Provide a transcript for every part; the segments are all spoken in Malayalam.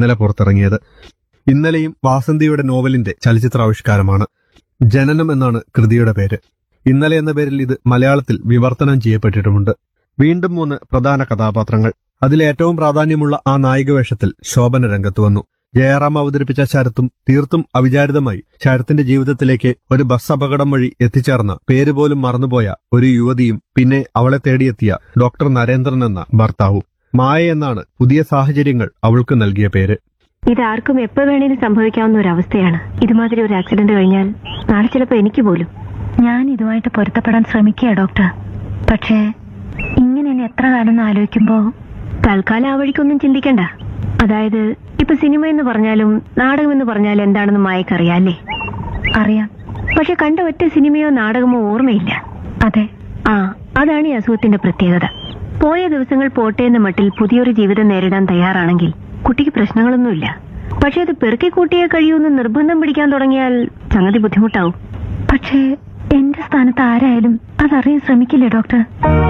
ഇന്നലെ പുറത്തിറങ്ങിയത് ഇന്നലെയും വാസന്തിയുടെ നോവലിന്റെ ചലച്ചിത്രാവിഷ്കാരമാണ് ജനനം എന്നാണ് കൃതിയുടെ പേര് ഇന്നലെ എന്ന പേരിൽ ഇത് മലയാളത്തിൽ വിവർത്തനം ചെയ്യപ്പെട്ടിട്ടുമുണ്ട് വീണ്ടും മൂന്ന് പ്രധാന കഥാപാത്രങ്ങൾ അതിലേറ്റവും പ്രാധാന്യമുള്ള ആ നായികവേഷത്തിൽ ശോഭന രംഗത്ത് വന്നു ജയറാം അവതരിപ്പിച്ച ശരത്തും തീർത്തും അവിചാരിതമായി ശരത്തിന്റെ ജീവിതത്തിലേക്ക് ഒരു ബസ് അപകടം വഴി എത്തിച്ചേർന്ന പേര് പോലും മറന്നുപോയ ഒരു യുവതിയും പിന്നെ അവളെ തേടിയെത്തിയ ഡോക്ടർ നരേന്ദ്രൻ എന്ന ഭർത്താവും മായ എന്നാണ് പുതിയ സാഹചര്യങ്ങൾ അവൾക്ക് നൽകിയ പേര് ഇതാർക്കും എപ്പോ വേണേലും സംഭവിക്കാവുന്ന ഒരു അവസ്ഥയാണ് ഇതുമാതിരി ഒരു ആക്സിഡന്റ് കഴിഞ്ഞാൽ നാളെ ചിലപ്പോ എനിക്ക് പോലും ഞാൻ ഇതുമായിട്ട് പൊരുത്തപ്പെടാൻ ശ്രമിക്കുക ഡോക്ടർ പക്ഷേ ഇങ്ങനെ ഇനി എത്ര കാലം എന്ന് ആലോചിക്കുമ്പോ തൽക്കാലം ആ വഴിക്കൊന്നും ചിന്തിക്കണ്ട അതായത് ഇപ്പൊ സിനിമ എന്ന് പറഞ്ഞാലും നാടകം എന്ന് പറഞ്ഞാലും എന്താണെന്ന് മായക്കറിയാല്ലേ അറിയാം പക്ഷെ കണ്ട ഒറ്റ സിനിമയോ നാടകമോ ഓർമ്മയില്ല അതെ ആ അതാണ് ഈ അസുഖത്തിന്റെ പ്രത്യേകത പോയ ദിവസങ്ങൾ പോട്ടെ എന്ന മട്ടിൽ പുതിയൊരു ജീവിതം നേരിടാൻ തയ്യാറാണെങ്കിൽ കുട്ടിക്ക് പ്രശ്നങ്ങളൊന്നുമില്ല പക്ഷെ അത് പെറുക്കി കൂട്ടിയേ കഴിയൂന്ന് നിർബന്ധം പിടിക്കാൻ തുടങ്ങിയാൽ സംഗതി ബുദ്ധിമുട്ടാവും പക്ഷേ എന്റെ സ്ഥാനത്ത് ആരായാലും അതറിയാൻ ശ്രമിക്കില്ലേ ഡോക്ടർ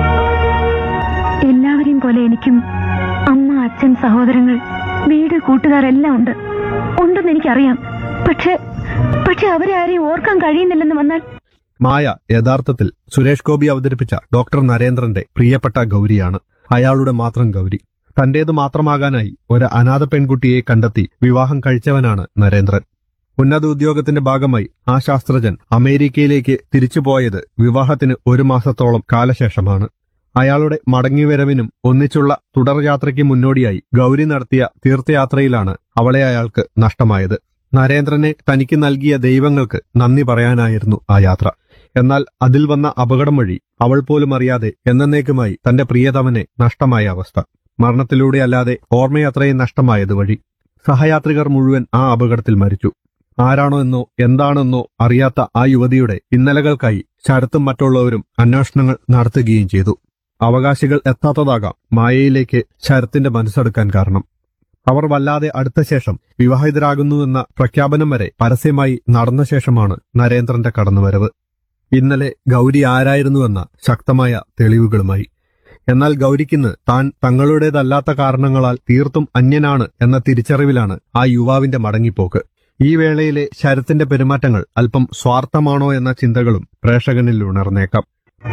എല്ലാവരെയും പോലെ എനിക്കും അമ്മ അച്ഛൻ സഹോദരങ്ങൾ വീട് കൂട്ടുകാരെല്ലാം ഉണ്ട് ഉണ്ടെന്ന് എനിക്കറിയാം പക്ഷേ പക്ഷെ അവരെ ആരെയും ഓർക്കാൻ കഴിയുന്നില്ലെന്ന് വന്നാൽ മായ യഥാർത്ഥത്തിൽ സുരേഷ് ഗോപി അവതരിപ്പിച്ച ഡോക്ടർ നരേന്ദ്രന്റെ പ്രിയപ്പെട്ട ഗൗരിയാണ് അയാളുടെ മാത്രം ഗൗരി തന്റേത് മാത്രമാകാനായി ഒരു അനാഥ പെൺകുട്ടിയെ കണ്ടെത്തി വിവാഹം കഴിച്ചവനാണ് നരേന്ദ്രൻ ഉന്നത ഉദ്യോഗത്തിന്റെ ഭാഗമായി ആ ശാസ്ത്രജ്ഞൻ അമേരിക്കയിലേക്ക് തിരിച്ചുപോയത് വിവാഹത്തിന് ഒരു മാസത്തോളം കാലശേഷമാണ് അയാളുടെ മടങ്ങിവരവിനും ഒന്നിച്ചുള്ള തുടർയാത്രയ്ക്ക് മുന്നോടിയായി ഗൗരി നടത്തിയ തീർത്ഥയാത്രയിലാണ് അവളെ അയാൾക്ക് നഷ്ടമായത് നരേന്ദ്രനെ തനിക്ക് നൽകിയ ദൈവങ്ങൾക്ക് നന്ദി പറയാനായിരുന്നു ആ യാത്ര എന്നാൽ അതിൽ വന്ന അപകടം വഴി അവൾ പോലും അറിയാതെ എന്നേക്കുമായി തന്റെ പ്രിയതമനെ നഷ്ടമായ അവസ്ഥ മരണത്തിലൂടെ അല്ലാതെ ഓർമ്മയത്രയും നഷ്ടമായത് വഴി സഹയാത്രികർ മുഴുവൻ ആ അപകടത്തിൽ മരിച്ചു ആരാണോ എന്നോ എന്താണെന്നോ അറിയാത്ത ആ യുവതിയുടെ ഇന്നലകൾക്കായി ശരത്തും മറ്റുള്ളവരും അന്വേഷണങ്ങൾ നടത്തുകയും ചെയ്തു അവകാശികൾ എത്താത്തതാകാം മായയിലേക്ക് ശരത്തിന്റെ മനസ്സെടുക്കാൻ കാരണം അവർ വല്ലാതെ അടുത്ത ശേഷം വിവാഹിതരാകുന്നുവെന്ന പ്രഖ്യാപനം വരെ പരസ്യമായി നടന്ന ശേഷമാണ് നരേന്ദ്രന്റെ കടന്നുവരവ് ഇന്നലെ ഗൗരി ആരായിരുന്നുവെന്ന ശക്തമായ തെളിവുകളുമായി എന്നാൽ ഗൗരിക്കിന്ന് താൻ തങ്ങളുടേതല്ലാത്ത കാരണങ്ങളാൽ തീർത്തും അന്യനാണ് എന്ന തിരിച്ചറിവിലാണ് ആ യുവാവിന്റെ മടങ്ങിപ്പോക്ക് ഈ വേളയിലെ ശരത്തിന്റെ പെരുമാറ്റങ്ങൾ അല്പം സ്വാർത്ഥമാണോ എന്ന ചിന്തകളും പ്രേക്ഷകനിൽ ഉണർന്നേക്കാം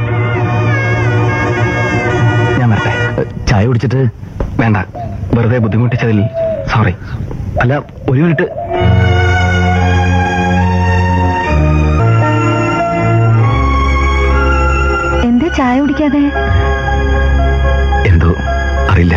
ഞാൻ വരട്ടെ ചായ കുടിച്ചിട്ട് വേണ്ട വെറുതെ ബുദ്ധിമുട്ടിച്ചതിൽ സോറി അല്ല ഒരു മിനിറ്റ് എന്തേ ചായ കുടിക്കാതെ എന്തോ അറിയില്ല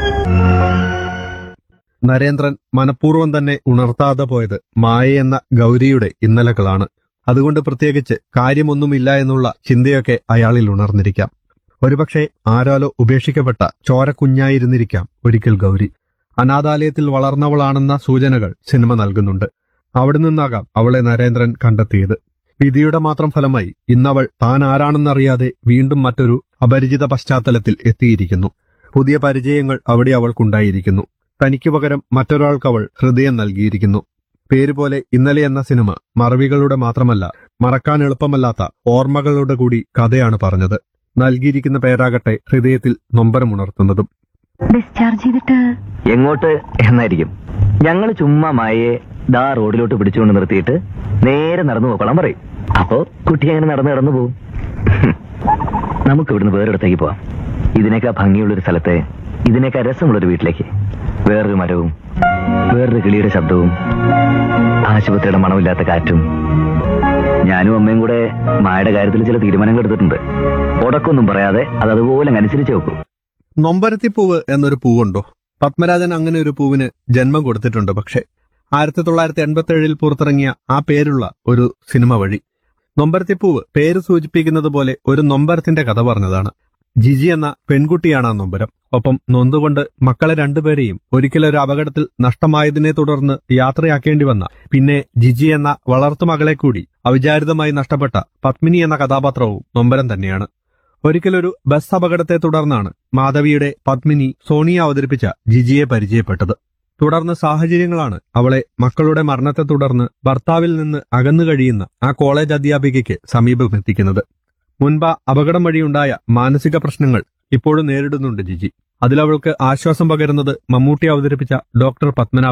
നരേന്ദ്രൻ മനഃപൂർവ്വം തന്നെ ഉണർത്താതെ പോയത് മായ എന്ന ഗൗരിയുടെ ഇന്നലകളാണ് അതുകൊണ്ട് പ്രത്യേകിച്ച് കാര്യമൊന്നുമില്ല എന്നുള്ള ചിന്തയൊക്കെ അയാളിൽ ഉണർന്നിരിക്കാം ഒരുപക്ഷെ ആരാലോ ഉപേക്ഷിക്കപ്പെട്ട ചോരക്കുഞ്ഞായിരുന്നിരിക്കാം ഒരിക്കൽ ഗൗരി അനാഥാലയത്തിൽ വളർന്നവളാണെന്ന സൂചനകൾ സിനിമ നൽകുന്നുണ്ട് അവിടെ നിന്നാകാം അവളെ നരേന്ദ്രൻ കണ്ടെത്തിയത് വിധിയുടെ മാത്രം ഫലമായി ഇന്നവൾ താൻ ആരാണെന്നറിയാതെ വീണ്ടും മറ്റൊരു അപരിചിത പശ്ചാത്തലത്തിൽ എത്തിയിരിക്കുന്നു പുതിയ പരിചയങ്ങൾ അവിടെ അവൾക്കുണ്ടായിരിക്കുന്നു തനിക്ക് പകരം മറ്റൊരാൾക്ക് അവൾ ഹൃദയം നൽകിയിരിക്കുന്നു പേരുപോലെ ഇന്നലെ എന്ന സിനിമ മറവികളുടെ മാത്രമല്ല മറക്കാൻ എളുപ്പമല്ലാത്ത ഓർമ്മകളുടെ കൂടി കഥയാണ് പറഞ്ഞത് നൽകിയിരിക്കുന്ന പേരാകട്ടെ ഹൃദയത്തിൽ നൊമ്പരമുണർത്തുന്നതും ഡിസ്ചാർജ് ചെയ്തിട്ട് എങ്ങോട്ട് എന്നായിരിക്കും ഞങ്ങൾ ചുമ്മാ മായയെ ദാ റോഡിലോട്ട് പിടിച്ചുകൊണ്ട് നിർത്തിയിട്ട് നേരെ നടന്നു പോക്കോളാൻ പറയും അപ്പോ കുട്ടി അങ്ങനെ നടന്ന് നടന്നു പോവും നമുക്ക് ഇവിടുന്ന് വേറൊരിടത്തേക്ക് പോവാം ഇതിനേക്കാ ഭംഗിയുള്ളൊരു സ്ഥലത്തെ ഇതിനേക്കാ രസമുള്ളൊരു വീട്ടിലേക്ക് വേറൊരു മരവും വേറൊരു കിളിയുടെ ശബ്ദവും ആശുപത്രിയുടെ മണമില്ലാത്ത കാറ്റും ഞാനും അമ്മയും കൂടെ മായയുടെ കാര്യത്തിൽ ചില തീരുമാനങ്ങൾ എടുത്തിട്ടുണ്ട് ഉടക്കൊന്നും പറയാതെ അത് അതുപോലെ അങ്ങ് അനുസരിച്ച് വെക്കും നൊമ്പരത്തിപ്പൂവ് എന്നൊരു പൂവുണ്ടോ പത്മരാജൻ അങ്ങനെ ഒരു പൂവിന് ജന്മം കൊടുത്തിട്ടുണ്ട് പക്ഷേ ആയിരത്തി തൊള്ളായിരത്തി എൺപത്തി ഏഴിൽ പുറത്തിറങ്ങിയ ആ പേരുള്ള ഒരു സിനിമ വഴി നൊമ്പരത്തിപ്പൂവ് പേര് സൂചിപ്പിക്കുന്നത് പോലെ ഒരു നൊമ്പരത്തിന്റെ കഥ പറഞ്ഞതാണ് ജിജി എന്ന പെൺകുട്ടിയാണ് ആ നൊമ്പരം ഒപ്പം നൊന്തുകൊണ്ട് മക്കളെ രണ്ടുപേരെയും ഒരിക്കലൊരു അപകടത്തിൽ നഷ്ടമായതിനെ തുടർന്ന് യാത്രയാക്കേണ്ടി വന്ന പിന്നെ ജിജി എന്ന വളർത്തുമകളെ കൂടി അവിചാരിതമായി നഷ്ടപ്പെട്ട പത്മിനി എന്ന കഥാപാത്രവും നൊമ്പരം തന്നെയാണ് ഒരിക്കലൊരു ബസ് അപകടത്തെ തുടർന്നാണ് മാധവിയുടെ പത്മിനി സോണിയ അവതരിപ്പിച്ച ജിജിയെ പരിചയപ്പെട്ടത് തുടർന്ന് സാഹചര്യങ്ങളാണ് അവളെ മക്കളുടെ മരണത്തെ തുടർന്ന് ഭർത്താവിൽ നിന്ന് അകന്നു കഴിയുന്ന ആ കോളേജ് അധ്യാപികയ്ക്ക് സമീപമെത്തിക്കുന്നത് മുൻപ് ആ അപകടം വഴിയുണ്ടായ മാനസിക പ്രശ്നങ്ങൾ ഇപ്പോഴും നേരിടുന്നുണ്ട് ജിജി അതിലവൾക്ക് ആശ്വാസം പകരുന്നത് മമ്മൂട്ടി അവതരിപ്പിച്ച ഡോക്ടർ പത്മനാഭ